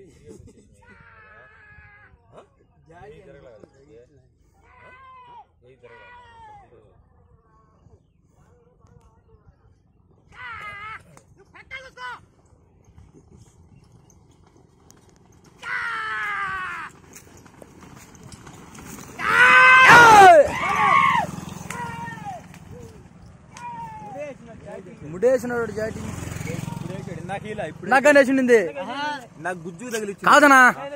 ముడేసినాడు జాటి నాకు ఇలా ఇప్పుడు నాకనే వేసిండింది నాకు గుజ్జు తగిలిచ్చి కాదనా